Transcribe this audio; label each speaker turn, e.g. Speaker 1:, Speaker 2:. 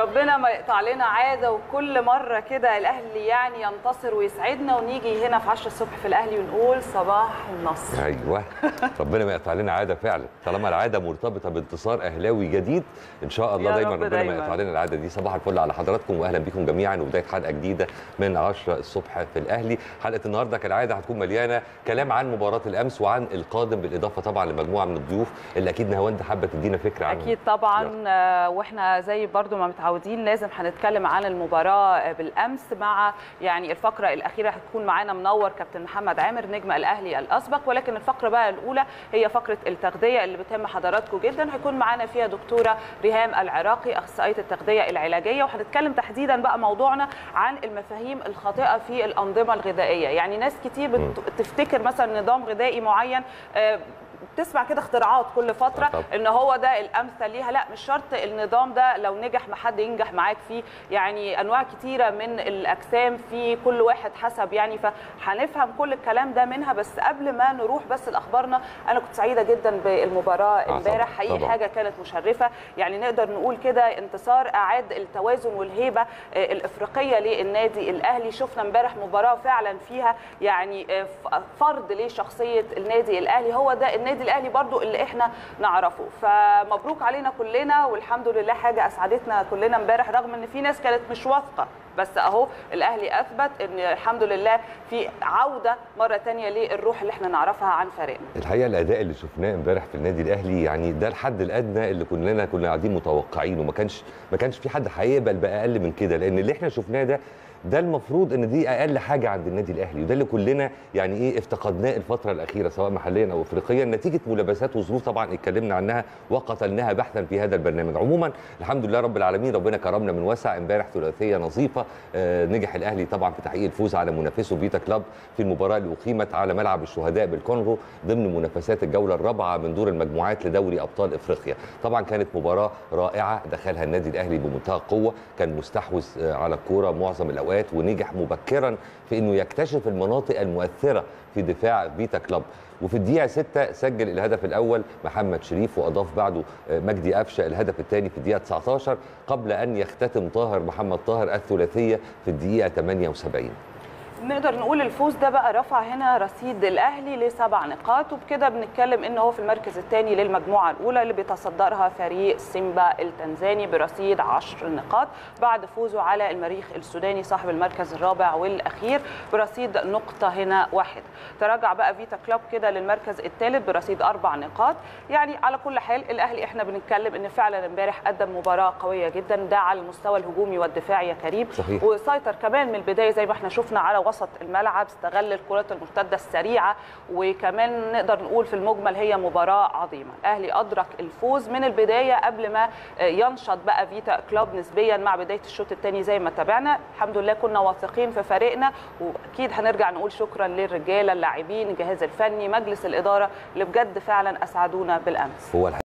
Speaker 1: وربنا ما يقطع لنا عاده وكل مره كده الاهلي يعني ينتصر ويسعدنا ونيجي هنا في 10 الصبح في الاهلي ونقول صباح النصر
Speaker 2: ايوه ربنا ما يقطع لنا عاده فعلا طالما العاده مرتبطه بانتصار اهلاوي جديد ان شاء الله
Speaker 1: يا
Speaker 2: دايما
Speaker 1: رب
Speaker 2: ربنا
Speaker 1: دايماً.
Speaker 2: ما يقطع لنا العاده دي صباح الفل على حضراتكم واهلا بكم جميعا وبدايه حلقه جديده من 10 الصبح في الاهلي حلقه النهارده كالعاده هتكون مليانه كلام عن مباراه الامس وعن القادم بالاضافه طبعا لمجموعه من الضيوف اللي اكيد نهاوند حابه تدينا فكره عنهم
Speaker 1: اكيد طبعا آه، واحنا زي برضو ما متعودين لازم هنتكلم عن المباراه آه، بالامس مع يعني الفقره الاخيره هتكون معانا منور كابتن محمد عامر نجم الاهلي الاسبق ولكن الفقره بقى الاولى هي فقره التغذيه اللي بتهم حضراتكم جدا هيكون معانا فيها دكتوره ريهام العراقي اخصائيه التغذيه العلاجيه وهنتكلم تحديدا بقى موضوعنا عن المفاهيم الخاطئه في الانظمه الغذائيه يعني ناس كتير بت- بتفتكر مثلا نظام غذائي معين آه، بتسمع كده اختراعات كل فتره
Speaker 2: آه طبعاً.
Speaker 1: ان هو ده الامثل ليها لا مش شرط النظام ده لو نجح ما حد ينجح معاك فيه يعني انواع كتيره من الاجسام في كل واحد حسب يعني فهنفهم كل الكلام ده منها بس قبل ما نروح بس لاخبارنا انا كنت سعيده جدا بالمباراه
Speaker 2: طبعاً،
Speaker 1: امبارح حقيقي
Speaker 2: طبعاً.
Speaker 1: حاجه كانت مشرفه يعني نقدر نقول كده انتصار اعاد التوازن والهيبه آه، الافريقيه للنادي الاهلي شفنا امبارح مباراه فعلا فيها يعني آه، ف- فرض لشخصيه النادي الاهلي هو ده النادي الاهلي برضو اللي احنا نعرفه فمبروك علينا كلنا والحمد لله حاجه اسعدتنا كلنا امبارح رغم ان في ناس كانت مش واثقه بس اهو الاهلي اثبت ان الحمد لله في عوده مره تانية للروح اللي احنا نعرفها عن فريقنا
Speaker 2: الحقيقه الاداء اللي شفناه امبارح في النادي الاهلي يعني ده الحد الادنى اللي كلنا كنا قاعدين متوقعينه ما كانش ما كانش في حد هيقبل باقل من كده لان اللي احنا شفناه ده ده المفروض ان دي اقل حاجه عند النادي الاهلي وده اللي كلنا يعني ايه افتقدناه الفتره الاخيره سواء محليا او افريقيا نتيجه ملابسات وظروف طبعا اتكلمنا عنها وقتلناها بحثا في هذا البرنامج عموما الحمد لله رب العالمين ربنا كرمنا من وسع امبارح ثلاثيه نظيفه آه نجح الاهلي طبعا في تحقيق الفوز على منافسه فيتا كلاب في المباراه اللي اقيمت على ملعب الشهداء بالكونغو ضمن منافسات الجوله الرابعه من دور المجموعات لدوري ابطال افريقيا طبعا كانت مباراه رائعه دخلها النادي الاهلي بمنتهى القوه كان مستحوذ آه، على الكوره معظم الاوقات ونجح مبكرا في انه يكتشف المناطق المؤثره في دفاع فيتا كلاب وفي الدقيقة 6 سجل الهدف الأول محمد شريف وأضاف بعده آه، مجدي قفشة الهدف الثاني في الدقيقة 19 قبل أن يختتم طاهر محمد طاهر الثلاثية في الدقيقة 78
Speaker 1: نقدر نقول الفوز ده بقى رفع هنا رصيد الاهلي لسبع نقاط وبكده بنتكلم ان هو في المركز الثاني للمجموعه الاولى اللي بيتصدرها فريق سيمبا التنزاني برصيد 10 نقاط بعد فوزه على المريخ السوداني صاحب المركز الرابع والاخير برصيد نقطه هنا واحد تراجع بقى فيتا كلوب كده للمركز الثالث برصيد اربع نقاط يعني على كل حال الاهلي احنا بنتكلم ان فعلا امبارح قدم مباراه قويه جدا ده على المستوى الهجومي والدفاعي يا كريم
Speaker 2: صحيح.
Speaker 1: وسيطر كمان من البدايه زي ما احنا شفنا على وسط الملعب استغل الكرات المرتده السريعه وكمان نقدر نقول في المجمل هي مباراه عظيمه الاهلي ادرك الفوز من البدايه قبل ما ينشط بقى فيتا كلوب نسبيا مع بدايه الشوط الثاني زي ما تابعنا الحمد لله كنا واثقين في فريقنا واكيد هنرجع نقول شكرا للرجاله اللاعبين الجهاز الفني مجلس الاداره اللي بجد فعلا اسعدونا بالامس
Speaker 2: هو الحقيقة